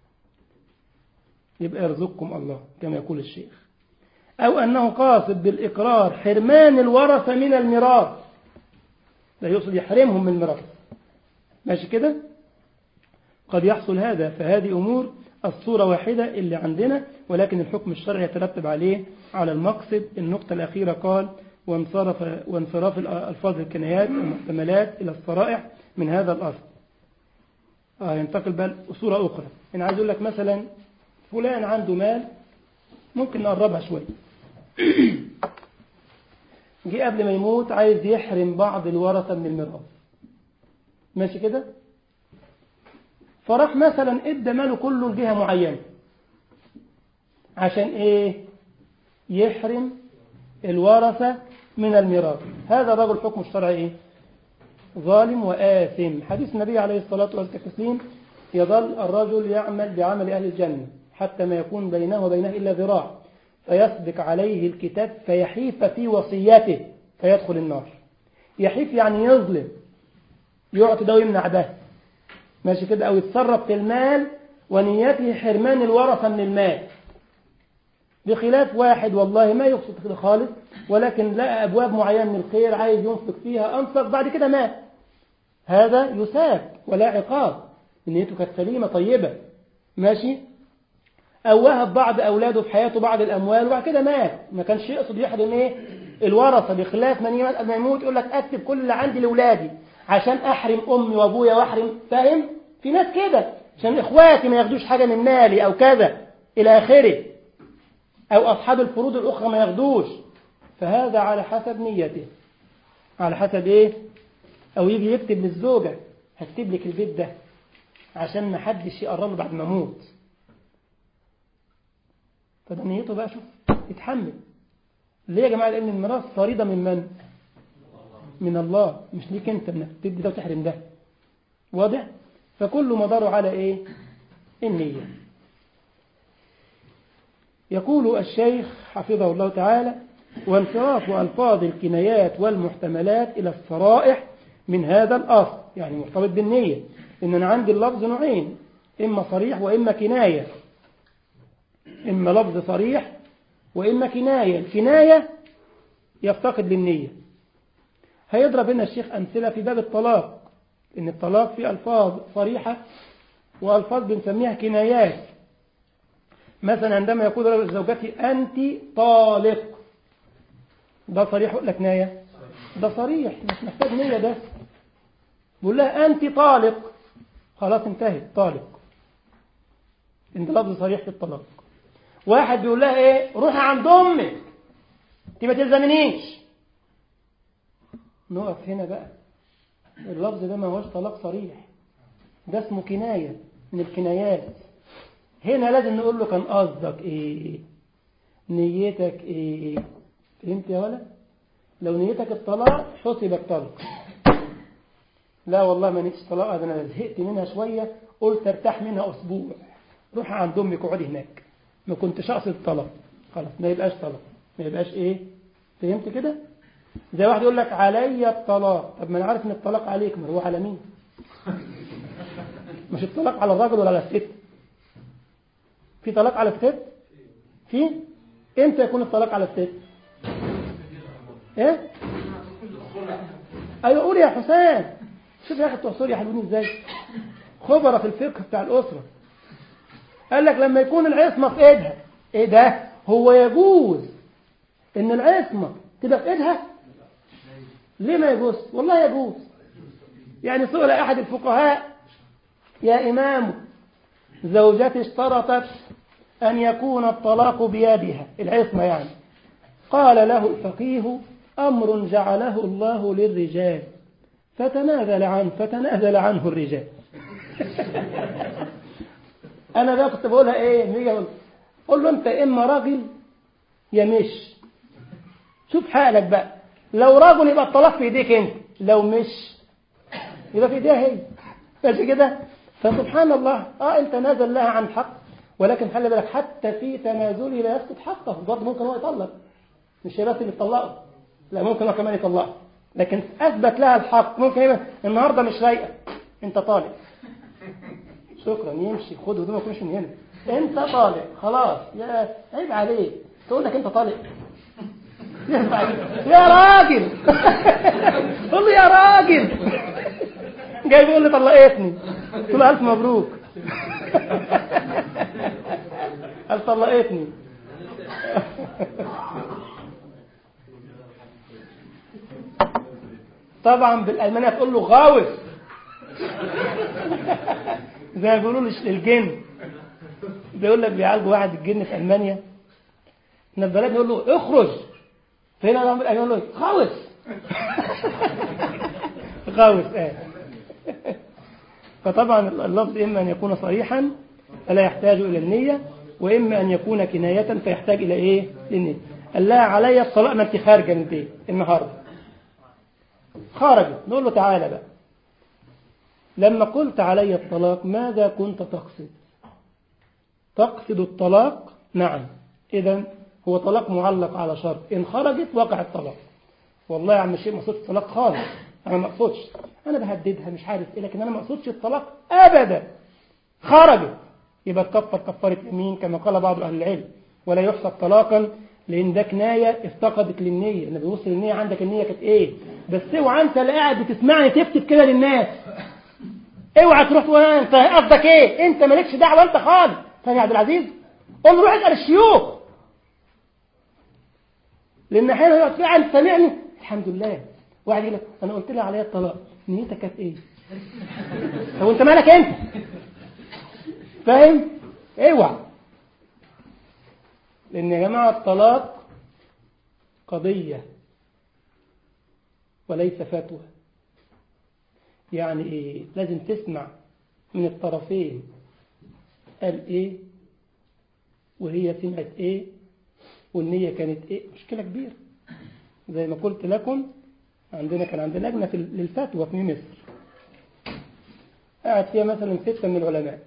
يبقى يرزقكم الله كما يقول الشيخ أو أنه قاصد بالإقرار حرمان الورثة من الميراث لا يقصد يحرمهم من الميراث ماشي كده قد يحصل هذا فهذه أمور الصورة واحدة اللي عندنا ولكن الحكم الشرعي يترتب عليه على المقصد النقطة الأخيرة قال وانصرف وانصراف الألفاظ الكنايات والمحتملات إلى الصرائح من هذا الأصل آه ينتقل بقى صورة أخرى أنا عايز أقول لك مثلا فلان عنده مال ممكن نقربها شوية جه قبل ما يموت عايز يحرم بعض الورثة من الميراث ماشي كده فراح مثلا ادى ماله كله لجهة معينة عشان ايه يحرم الورثة من الميراث هذا الرجل حكم الشرعي ايه ظالم وآثم حديث النبي عليه الصلاة والتسليم يظل الرجل يعمل بعمل أهل الجنة حتى ما يكون بينه وبينه إلا ذراع فيسبق عليه الكتاب فيحيف في وصيته فيدخل النار يحيف يعني يظلم يعطي ده ويمنع ده ماشي كده أو يتصرف في المال ونيته حرمان الورثة من المال بخلاف واحد والله ما يقصد كده خالص ولكن لقى أبواب معينة من الخير عايز ينفق فيها أنفق بعد كده مات هذا يساب ولا عقاب نيته كانت سليمة طيبة ماشي أو وهب بعض أولاده في حياته بعض الأموال وبعد كده مات ما كانش يقصد يحرم إيه الورثة بخلاف من يموت ما يموت يقول لك أكتب كل اللي عندي لأولادي عشان أحرم أمي وأبويا وأحرم فاهم في ناس كده عشان إخواتي ما ياخدوش حاجة من مالي أو كذا إلى آخره أو أصحاب الفروض الأخرى ما ياخدوش فهذا على حسب نيته على حسب إيه أو يجي يكتب للزوجة هكتب لك البيت ده عشان ما حدش يقرب له بعد ما اموت فده نيته بقى شوف يتحمل ليه يا جماعه لان الميراث فريضه من من من الله مش ليك انت انك تدي ده وتحرم ده واضح فكل مداره على ايه النيه يقول الشيخ حفظه الله تعالى وانصراف ألفاظ الكنايات والمحتملات إلى الصرائح من هذا الأصل يعني مرتبط بالنية إن أنا عندي اللفظ نوعين إما صريح وإما كناية إما لفظ صريح وإما كناية الكناية يفتقد للنية هيضرب هنا الشيخ أمثلة في باب الطلاق إن الطلاق فيه ألفاظ صريحة وألفاظ بنسميها كنايات مثلا عندما يقول رجل لزوجته أنت طالق ده صريح ولا كناية ده صريح مش محتاج نية ده بيقول لها أنت طالق خلاص انتهت طالق انت لفظ صريح في الطلاق واحد بيقول لها ايه روحي عند امك انت ما تلزمنيش نقف هنا بقى اللفظ ده ما هوش طلاق صريح ده اسمه كناية من الكنايات هنا لازم نقول له كان قصدك ايه نيتك ايه فهمت يا ولد لو نيتك الطلاق حسب الطلق لا والله ما نيتش طلاق ده انا زهقت منها شويه قلت ارتاح منها اسبوع روح عند امك اقعدي هناك ما كنتش اقصد الطلاق خلاص ما يبقاش طلاق ما يبقاش ايه فهمت كده زي واحد يقول لك علي الطلاق طب ما انا عارف ان الطلاق عليك ما هو على مين مش الطلاق على الراجل ولا على الست في طلاق على الست في امتى يكون الطلاق على الست ايه ايوه قول يا حسام شوف يا اخي بتوع سوريا حلوين ازاي خبراء في الفقه بتاع الاسره قال لك لما يكون العصمه في ايدها ايه ده هو يجوز ان العصمه تبقى في ايدها ليه ما يجوز والله يجوز يعني سئل احد الفقهاء يا امام زوجتي اشترطت ان يكون الطلاق بيدها العصمه يعني قال له الفقيه امر جعله الله للرجال فتنازل عنه فتنازل عنه الرجال انا بقى كنت بقولها ايه نيجي اقول قول له انت اما راجل يا مش شوف حالك بقى لو راجل يبقى الطلاق في ايديك انت لو مش يبقى في ايديها هي ماشي كده فسبحان الله اه انت نازل لها عن حق ولكن خلي بالك حتى في تنازله لا يسقط حقه برضه ممكن هو يطلق مش هي بس اللي تطلقه لا ممكن هو كمان يطلقه لكن اثبت لها الحق ممكن يبقى النهارده مش رايقه انت طالق شكرا يمشي خد هدومك ومشي من هنا انت طالق خلاص يا عيب عليك تقول لك انت طالق يا راجل قول له يا راجل جاي بيقول لي طلقتني قلت له الف مبروك قال طلقتني طبعا بالالمانيه تقول له غاوس زي ما بيقولوا للجن بيقول لك بيعالجوا واحد الجن في المانيا احنا في بلدنا يقول له اخرج فهنا يقول له غاوس غاوس اه فطبعا اللفظ إما أن يكون صريحا فلا يحتاج إلى النية وإما أن يكون كناية فيحتاج إلى إيه للنية قال لها علي الطلاق ما أنت خارجة من البيت النهاردة خرجت نقول له تعالى بقى لما قلت علي الطلاق ماذا كنت تقصد تقصد الطلاق نعم إذا هو طلاق معلق على شرط إن خرجت وقع الطلاق والله يا عم الشيخ ما اقصدش الطلاق خالص أنا ما اقصدش أنا بهددها مش عارف إيه لكن أنا ما اقصدش الطلاق أبدا خرجت يبقى تكفر كفارة يمين كما قال بعض أهل العلم ولا يحسب طلاقا لأن ده كناية افتقدت للنية النبي بيبص للنية عندك النية كانت إيه بس اوعى أنت اللي قاعد بتسمعني تكتب كده للناس اوعى تروح تقول أنت قصدك إيه أنت مالكش دعوة أنت خالص فاهم يا عبد العزيز قول له روح اسأل الشيوخ لأن أحيانا يقعد فيه أنت سامعني الحمد لله واحد يقول لك أنا قلت لها عليا الطلاق نيتك كانت إيه طب أنت مالك أنت فاهم اوعى لأن يا جماعة الطلاق قضية وليس فتوى يعني إيه لازم تسمع من الطرفين قال إيه وهي سمعت إيه والنية كانت إيه مشكلة كبيرة زي ما قلت لكم عندنا كان عندنا لجنة للفتوى في مصر قاعد فيها مثلا ستة من العلماء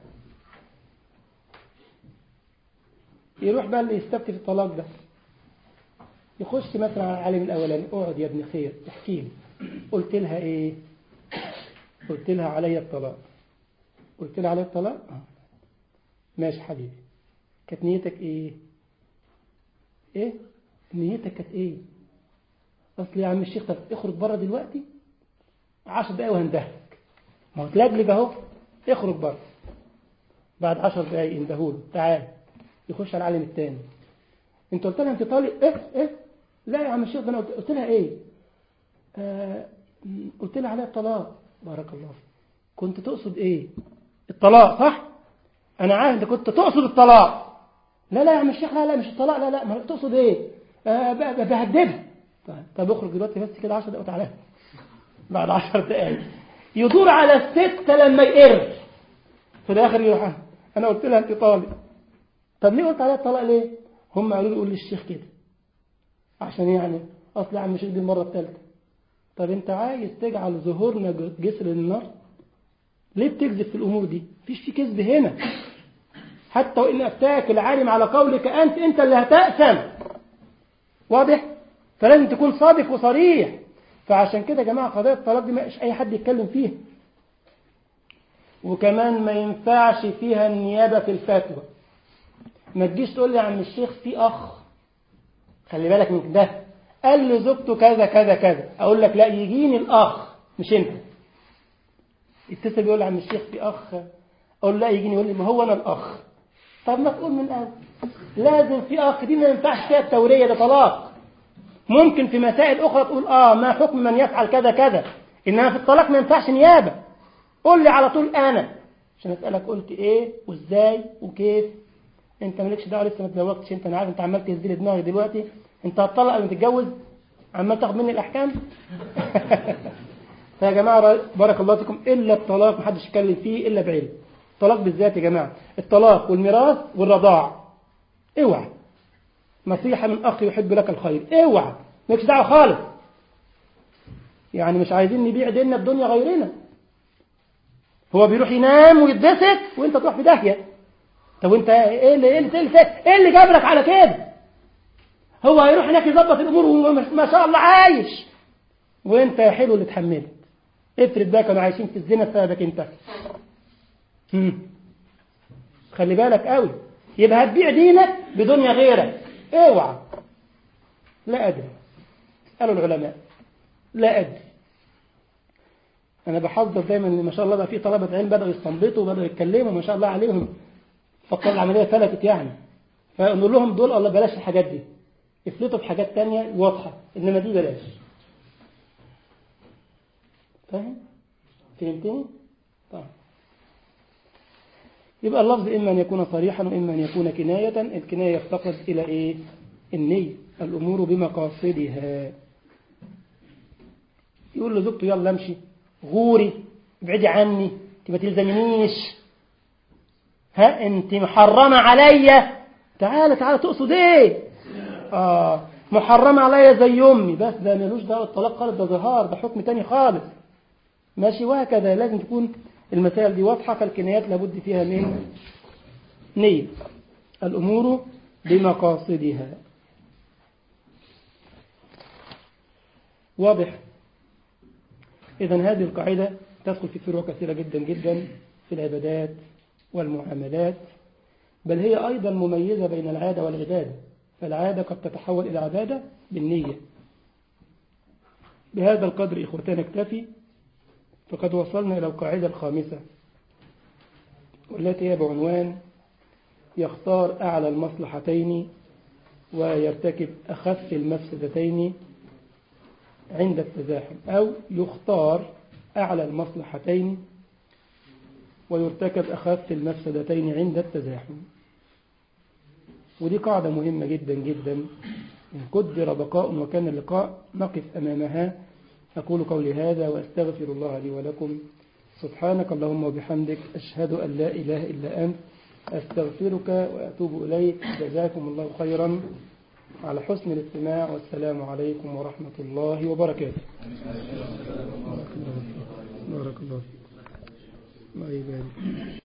يروح بقى اللي يستفتي في الطلاق ده يخش مثلا على العالم الاولاني اقعد يا ابن خير احكي لي قلت لها ايه قلت لها عليا الطلاق قلت لها عليا الطلاق آه. ماشي حبيبي كانت نيتك ايه ايه نيتك كانت ايه اصل يا عم الشيخ طب اخرج بره دلوقتي عشر دقايق وهندهلك ما هو تلجلج اهو اخرج بره بعد عشر دقايق يندهوله تعال يخش على العالم الثاني انت قلت لها انت طالق ايه ايه لا يا عم الشيخ ده انا قلت لها ايه آه قلت لها عليها الطلاق بارك الله فيك كنت تقصد ايه الطلاق صح انا عارف انت كنت تقصد الطلاق لا لا يا عم الشيخ لا لا مش الطلاق لا لا ما تقصد ايه آه بهددها طيب طب اخرج دلوقتي بس كده 10 دقايق وتعالى بعد 10 دقايق يدور على الستة لما يقر في الاخر يروح انا قلت لها انت طالق طب ليه قلت عليها الطلاق ليه هم قالوا لي قول للشيخ كده عشان يعني اصل يا عم الشيخ دي المره الثالثه طب انت عايز تجعل ظهورنا جسر النار ليه بتكذب في الامور دي مفيش في كذب هنا حتى وان افتاك العالم على قولك انت انت اللي هتأثم واضح فلازم تكون صادق وصريح فعشان كده يا جماعه قضيه الطلاق دي مش اي حد يتكلم فيها وكمان ما ينفعش فيها النيابه في الفتوى ما تجيش تقول لي يا عم الشيخ في أخ خلي بالك من ده قال لي زوجته كذا كذا كذا أقول لك لا يجيني الأخ مش أنت يتصل بيقول لي عم الشيخ في أخ أقول لا يجيني يقول لي ما هو أنا الأخ طب ما تقول من الأول لازم في أخ دي ما ينفعش فيها التورية ده طلاق ممكن في مسائل أخرى تقول آه ما حكم من يفعل كذا كذا إنما في الطلاق ما ينفعش نيابة قول لي على طول أنا عشان أسألك قلت إيه وإزاي وكيف انت مالكش دعوه لسه ما اتزوجتش انت انا عارف انت عمال تهز لي دماغي دلوقتي انت هتطلق قبل ما تتجوز عمال تاخد مني الاحكام فيا جماعه بارك الله فيكم الا الطلاق ما حدش يتكلم فيه الا بعلم الطلاق بالذات يا جماعه الطلاق والميراث والرضاع اوعى نصيحه من اخ يحب لك الخير اوعى مالكش دعوه خالص يعني مش عايزين نبيع ديننا بدنيا غيرنا هو بيروح ينام ويتبسط وانت تروح في داهيه طب وانت ايه اللي ايه اللي ايه اللي جاب لك على كده هو هيروح هناك يظبط الامور وما شاء الله عايش وانت يا حلو اللي اتحملت افرض بقى كانوا عايشين في الزنا بسببك انت هم. خلي بالك قوي يبقى هتبيع دينك بدنيا غيرك اوعى لا ادري اسالوا العلماء لا ادري انا بحذر دايما ان ما شاء الله بقى في طلبه علم بداوا يستنبطوا وبداوا يتكلموا ما شاء الله عليهم فكر العملية فلتت يعني فنقول لهم دول الله بلاش الحاجات دي افلتوا في حاجات تانية واضحة إنما دي بلاش فاهم؟ فهمتني؟ طيب يبقى اللفظ إما أن يكون صريحا وإما أن يكون كناية الكناية يفتقد إلى إيه؟ النية الأمور بمقاصدها يقول لزوجته يلا امشي غوري ابعدي عني ما تلزمنيش ها انت محرمة عليا تعالى تعالى تقصد ايه اه محرمة عليا زي امي بس ده ملوش دعوه الطلاق خالص ده ظهار ده حكم تاني خالص ماشي وهكذا لازم تكون المسائل دي واضحة فالكنايات لابد فيها من نية الأمور بمقاصدها واضح إذا هذه القاعدة تدخل في فروع كثيرة جدا جدا في العبادات والمعاملات بل هي أيضا مميزة بين العادة والعبادة فالعادة قد تتحول إلى عبادة بالنية بهذا القدر إخوتان اكتفي فقد وصلنا إلى القاعدة الخامسة والتي هي بعنوان يختار أعلى المصلحتين ويرتكب أخف المفسدتين عند التزاحم أو يختار أعلى المصلحتين ويرتكب أخف المفسدتين عند التزاحم ودي قاعدة مهمة جدا جدا إن قدر بقاء وكان اللقاء نقف أمامها أقول قولي هذا وأستغفر الله لي ولكم سبحانك اللهم وبحمدك أشهد أن لا إله إلا أنت أستغفرك وأتوب إليك جزاكم الله خيرا على حسن الاستماع والسلام عليكم ورحمة الله وبركاته بارك الله فيك الله يبارك